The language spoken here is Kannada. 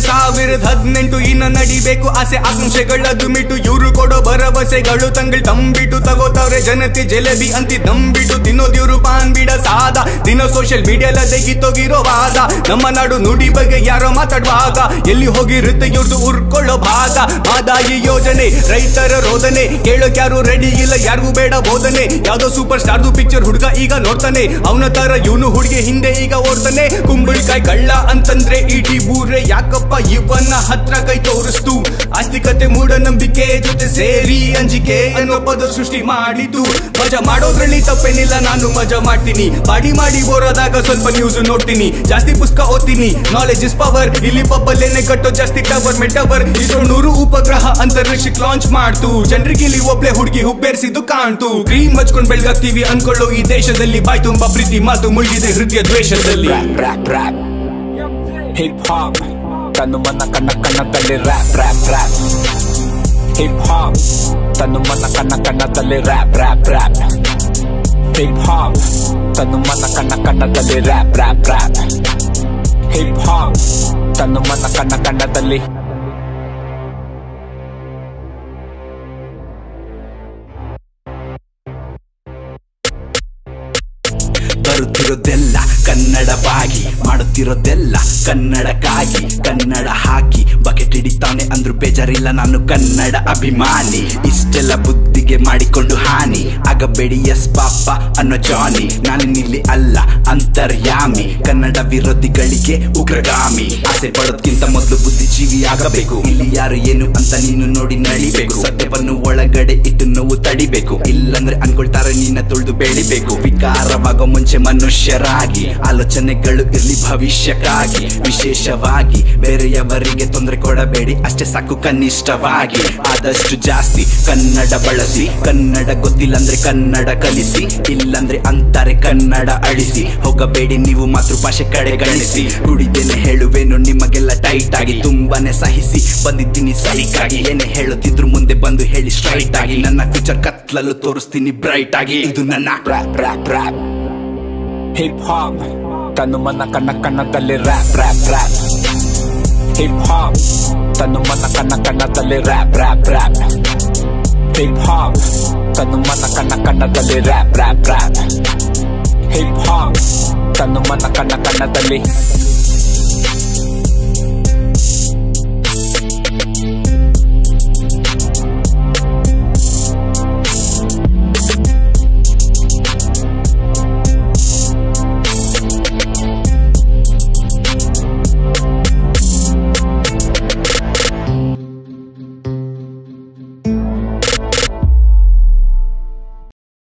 ಸಾವಿರದ ಹದಿನೆಂಟು ಇನ್ನ ನಡಿಬೇಕು ಆಸೆ ಆಕಾಂಕ್ಷೆಗಳದು ಮಿಟ್ಟು ಇವ್ರು ಕೊಡೋ ಭರವಸೆಗಳು ತಂಗಳು ತಂಬಿಟ್ಟು ತಗೋತಾವ್ರೆ ಜನತೆ ಜಲೆಬಿ ಅಂತಿ ನಂಬಿಟ್ಟು ತಿನ್ನೋದಿವ್ರು ಪಾನ್ ಬಿಡ ಸಾದ ದಿನ ಸೋಷಿಯಲ್ ಮೀಡಿಯಾಲದೆ ಕಿತ್ತೋಗಿರೋ ವಾದ ನಮ್ಮ ನಾಡು ನುಡಿ ಬಗ್ಗೆ ಯಾರೋ ಮಾತಾಡುವಾಗ ಎಲ್ಲಿ ಹೋಗಿರುತ್ತೆ ಇವ್ರದ್ದು ಉರ್ಕೊಳ್ಳೋ ಭಾಗ ಮಾದಾಯಿ ಯೋಜನೆ ರೈತರ ರೋದನೆ ಕೇಳೋಕ್ ಯಾರು ರೆಡಿ ಇಲ್ಲ ಯಾರಿಗೂ ಬೇಡ ಬೋಧನೆ ಯಾವ್ದೋ ಸೂಪರ್ ಸ್ಟಾರ್ದು ಪಿಕ್ಚರ್ ಹುಡುಗ ಈಗ ನೋಡ್ತಾನೆ ಅವನ ತರ ಇವನು ಹುಡುಗಿ ಹಿಂದೆ ಈಗ ಓಡ್ತಾನೆ ಕುಂಬಳಕಾಯಿ ಕಳ್ಳ ಅಂತಂದ್ರೆ ಇಡೀ ಊರೇ ಯಾಕಪ್ಪ ಇವನ ಹತ್ರ ಕೈ ತೋರಿಸ್ತು ಆಸ್ತಿಕತೆ ಮೂಢನಂಬಿಕೆ ಜೊತೆ ಸೇರಿ ಅಂಜಿಕೆ ಅನ್ನೋ ಪದ ಸೃಷ್ಟಿ ಮಾಡಿತು ಮಜಾ ಮಾಡೋದ್ರಲ್ಲಿ ತಪ್ಪೇನಿಲ್ಲ ನಾನು ಮಜಾ ಮಾಡ್ತೀನಿ ಬಾಡಿ ಮಾಡಿ ಬೋರಾದಾಗ ಸ್ವಲ್ಪ ನ್ಯೂಸ್ ನೋಡ್ತೀನಿ ಜಾಸ್ತಿ ಪುಸ್ತಕ ಓದ್ತೀನಿ ನಾಲೆಜ್ ಇಸ್ ಪವರ್ ಇಲ್ಲಿ ಪಬ್ಬಲ್ಲೇನೆ ಕಟ್ಟೋ ಜಾಸ್ತಿ ಟವರ್ ಮೆಟವರ್ ಇರೋ ನೂರು ಉಪಗ್ರಹ ಅಂತರಿಕ್ಷಕ್ಕೆ ಲಾಂಚ್ ಮಾಡ್ತು ಜನರಿಗೆ ಇಲ್ಲಿ ಒಬ್ಳೆ ಹುಡುಗಿ ಹುಬ್ಬೇರಿಸಿದ್ದು ಕಾಣ್ತು ಕ್ರೀಮ್ ಹಚ್ಕೊಂಡ್ ಬೆಳಗಾಗ್ತೀವಿ ಅನ್ಕೊಳ್ಳೋ ಈ ದೇಶದಲ್ಲಿ ಬಾಯ್ ತುಂಬಾ ಪ್ರೀತಿ ಮಾತು ಮುಳುಗಿದೆ ಹೃದಯ ದ್ವೇಷದಲ್ಲಿ rap, rap, rap. Hip hop, ತನು ಮನ ಕಣ್ಣ ಕಣ್ಣದಲ್ಲಿ rap, rap, rap. Hip hop, ತನು ಮನ ಕಣ್ಣ ಕಣ್ಣದಲ್ಲಿ rap, rap, rap. Hip hop, ತನು ಮನ ಕಣ್ಣ ಕಣ್ಣದಲ್ಲಿ rap, rap, rap. Hip hop, ತನು ಮನ ಕಣ್ಣ ಕಣ್ಣದಲ್ಲಿ ಬರುತ್ತಿರೋದೆಲ್ಲ ಕನ್ನಡವಾಗಿ ಮಾಡುತ್ತಿರೋದೆಲ್ಲ ಕನ್ನಡಕ್ಕಾಗಿ ಕನ್ನಡ ಹಾಕಿ ಬಕೆಟ್ ಹಿಡಿತಾನೆ ಅಂದ್ರು ಬೇಜಾರಿಲ್ಲ ನಾನು ಕನ್ನಡ ಅಭಿಮಾನಿ ಇಷ್ಟೆಲ್ಲ ಬುದ್ಧಿಗೆ ಮಾಡಿಕೊಂಡು ಹಾನಿ ಆಗಬೇಡಿ ಎಸ್ ಪಾಪ ಅನ್ನೋ ಜಾನಿ ನಾನಿಲ್ಲಿ ಅಲ್ಲ ಅಂತರ್ಯಾಮಿ ಕನ್ನಡ ವಿರೋಧಿಗಳಿಗೆ ಉಗ್ರಗಾಮಿ ಆಸೆ ಪಡೋದ್ಕಿಂತ ಮೊದಲು ಬುದ್ಧಿಜೀವಿ ಆಗಬೇಕು ಇಲ್ಲಿ ಯಾರು ಏನು ಅಂತ ನೀನು ನೋಡಿ ನಳಿಬೇಕು ಸತ್ಯವನ್ನು ಒಳಗಡೆ ಇಟ್ಟು ನೋವು ತಡಿಬೇಕು ಇಲ್ಲಂದ್ರೆ ಅನ್ಕೊಳ್ತಾರೆ ನಿನ್ನ ತುಳಿದು ಬೆಳಿಬೇಕು ವಿಕಾರವಾಗೋ ಮುಂಚೆ ಮನುಷ್ಯರಾಗಿ ಆಲೋಚನೆಗಳು ಇರ್ಲಿ ಭವಿಷ್ಯಕ್ಕಾಗಿ ವಿಶೇಷವಾಗಿ ಬೇರೆಯವರಿಗೆ ತೊಂದರೆ ಕೊಡಬೇಡಿ ಅಷ್ಟೇ ಸಾಕು ಕನಿಷ್ಠವಾಗಿ ಆದಷ್ಟು ಜಾಸ್ತಿ ಕನ್ನಡ ಬಳಸಿ ಕನ್ನಡ ಗೊತ್ತಿಲ್ಲ ಅಂದ್ರೆ ಕನ್ನಡ ಕಲಿಸಿ ಇಲ್ಲಂದ್ರೆ ಅಂತಾರೆ ಕನ್ನಡ ಅಳಿಸಿ ಹೋಗಬೇಡಿ ನೀವು ಮಾತೃಭಾಷೆ ಕಡೆ ಗಣಿಸಿ ನುಡಿದೇನೆ ಹೇಳುವೇನು ನಿಮಗೆಲ್ಲ ಟೈಟ್ ಆಗಿ ತುಂಬಾನೇ ಸಹಿಸಿ ಬಂದಿದ್ದೀನಿ ಸೈಕಾಗಿ ಏನೇ ಹೇಳುತ್ತಿದ್ರು ಮುಂದೆ ಬಂದು ಹೇಳಿ ಸ್ಟ್ರೈಟ್ ಆಗಿ ನನ್ನ ಫ್ಯೂಚರ್ ಕತ್ಲಲ್ಲೂ ತೋರಿಸ್ತೀನಿ ಬ್ರೈಟ್ ಆಗಿ ಇದು ನನ್ನ rap, rap, rap. Hip hop, ತನು ಮನ ಕಣ್ಣ ಕಣ್ಣದಲ್ಲಿ rap, rap, rap. Hip hop, ತನು ಮನ ಕಣ್ಣ ಕಣ್ಣದಲ್ಲಿ rap, rap, rap. Hip hop, ತನು ಮನ ಕಣ್ಣ ಕಣ್ಣದಲ್ಲಿ rap, rap, rap. Hip hop, ತನು ಮನ ಕಣ್ಣ ಕಣ್ಣದಲ್ಲಿ